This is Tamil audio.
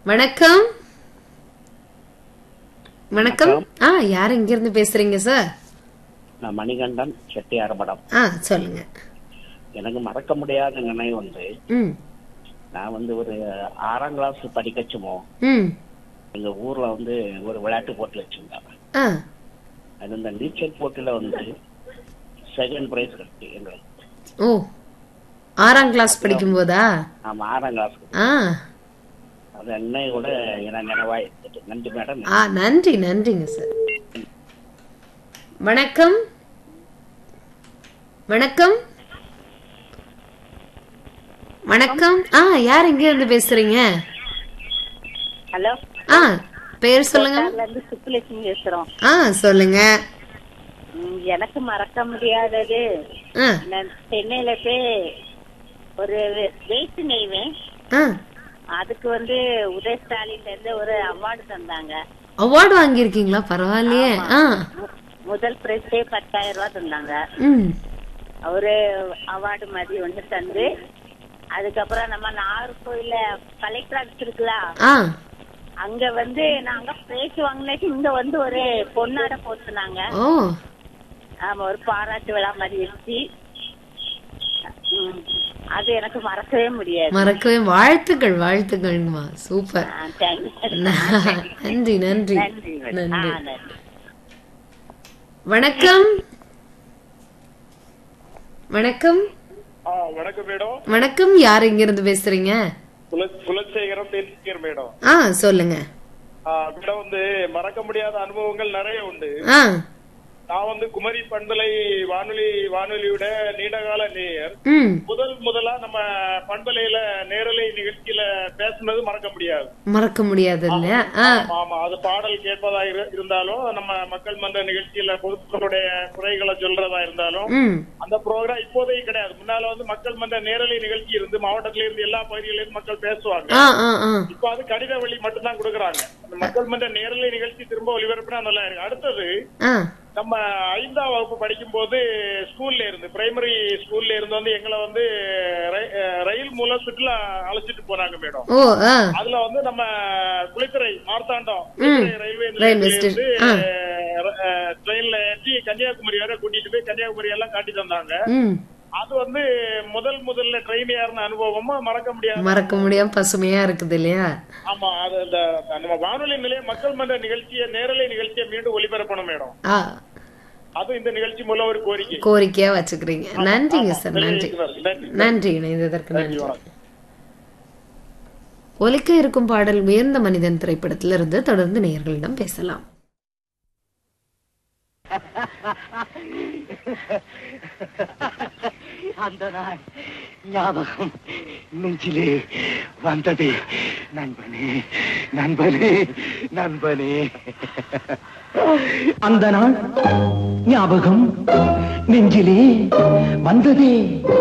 வணக்கம் வணக்கம் ஆ யார் இங்க இருந்து பேசுறீங்க சார் நான் மணிகண்டன் செட்டியாரபடம் ஆ சொல்லுங்க எனக்கு மறக்க முடியாத நினைவு வந்து ம் நான் வந்து ஒரு ஆறாம் கிளாஸ் படிக்கச்சுமோ ம் எங்க ஊர்ல வந்து ஒரு விளையாட்டு போட்டி வச்சிருந்தாங்க ஆ அது இந்த நீச்சல் போட்டியில வந்து செகண்ட் பிரைஸ் கிடைச்சு எங்களுக்கு ஓ ஆறாம் கிளாஸ் படிக்கும் போதா ஆமா ஆறாம் கிளாஸ் ஆ அது என்னை கூட எனக்கு நினைவாய் இருக்குது நன்றி மேடம் ஆ நன்றி நன்றிங்க சார் வணக்கம் வணக்கம் வணக்கம் ஆ யார் இங்க இருந்து பேசுறீங்க ஹலோ ஆ பேர் சொல்லுங்க கோட்டார்ல இருந்து சுப்புலட்சுமி பேசுறோம் ஆ சொல்லுங்க ம், எனக்கு மறக்க முடியாதது ஆ நான் சென்னையில போய் ஒரு வெயிட் நெய்வேன் ஆ அதுக்கு வந்து உதய ஸ்டாலின்ல இருந்து ஒரு அவார்டு தந்தாங்க அவார்டு வாங்கியிருக்கீங்களா பரவாயில்லையே ஆ மு- முதல் பிரைஸே பத்தாயிரம் ரூபாய் தந்தாங்க ம் ஒரு அவார்டு மாதிரி ஒண்ணு தந்து அதுக்கப்புறம் நம்ம நாகர்கோயில கலெக்டர் ஆஃபீஸ் இருக்குல்ல ஆ அங்க வந்து நாங்க பிரைஸ் வாங்கினாச்சு இங்க வந்து ஒரு பொன்னாட போட்டுனாங்க ஓ ஆமா ஒரு பாராட்டு விழா மாதிரி வச்சு ம், அது எனக்கு மறக்கவே முடியாது மறக்கவே வாழ்த்துக்கள் வாழ்த்துக்கள்மா சூப்பர் ஆ, thank you. நன்றி நன்றி நன்றி ஆ, நன்றி நன்றி வணக்கம் வணக்கம் ஆ வணக்கம் மேடம் வணக்கம் யார் இங்க இருந்து பேசுறீங்க குல- குலசேகரம் தேசிகர் மேடம் ஆ சொல்லுங்க ஆ, மேடம் வந்து மறக்க முடியாத அனுபவங்கள் நிறைய உண்டு ஆ நான் வந்து குமரி பண்பலை வானொலி வானொலியோட நீண்டகால நேயர் ம் முதல் முதலா நம்ம பண்பலையில நேரலை நிகழ்ச்சியில பேசுனது மறக்க முடியாது மறக்க முடியாது இல்லையா ஆ ஆமா, ஆமா அது பாடல் கேட்பதா இரு- இருந்தாலும் நம்ம மக்கள் மன்ற நிகழ்ச்சியில பொதுமக்களுடைய குறைகளை சொல்றதா இருந்தாலும் ம் அந்த ப்ரோக்ராம் இப்போதைக்கு கிடையாது முன்னால வந்து மக்கள் மன்ற நேரலை நிகழ்ச்சி இருந்து மாவட்டத்தில இருந்து எல்லா பகுதிகளிலும் இருந்து மக்கள் பேசுவாங்க ஆ ஆ ஆ இப்ப அது கடித வழி மட்டும்தான் கொடுக்கறாங்க அந்த மக்கள் மன்ற நேரலை நிகழ்ச்சி திரும்ப ஒளிபரப்புனா நல்லா இருக்கு அடுத்தது ஆ நம்ம ஐந்தாம் வகுப்பு படிக்கும் போது ஸ்கூல்ல இருந்து பிரைமரி ஸ்கூல்ல இருந்து வந்து எங்களை வந்து ரை- அஹ் ரயில் மூலம் சுற்றுலா அழைச்சிட்டு போனாங்க மேடம் ஓ ஆ அதுல வந்து நம்ம குளித்துறை மார்த்தாண்டம் ம். குளித்துறை ரயில்வே ரயில்வே நிலையத்துல இருந்து ஸ்டேஷன். ட்ரெயின்ல ஏற்றி கன்னியாகுமரி வரை கூட்டிட்டு போய் கன்னியாகுமரி எல்லாம் காட்டி தந்தாங்க ம் அது வந்து முதல் முதல்ல ட்ரெயின் ஏறின அனுபவமும் மறக்க முடியாது மறக்க முடியாம பசுமையா இருக்குது இல்லையா ஆமா அது இந்த நம்ம வானொலி நிலையம் மக்கள் மன்ற நிகழ்ச்சியை நேரலை நிகழ்ச்சியை மீண்டும் ஒளிபரப்பணும் மேடம் ஆ அது இந்த நிகழ்ச்சி மூலம் ஒரு கோரிக்கை கோரிக்கையா வச்சுக்கிறீங்க நன்றிங்க சார் நன்றி நன்றி நன்றி இணைந்ததற்கு நன்றி நன்றி வணக்கம் ஒலிக்க இருக்கும் பாடல் உயர்ந்த மனிதன் திரைப்படத்திலிருந்து தொடர்ந்து நேயர்களிடம் பேசலாம் அந்த நாள் ஞாபகம் நெஞ்சிலே வந்தது நண்பனே நண்பனே நண்பனே அந்த நாள் ஞாபகம் நெஞ்சிலே வந்ததே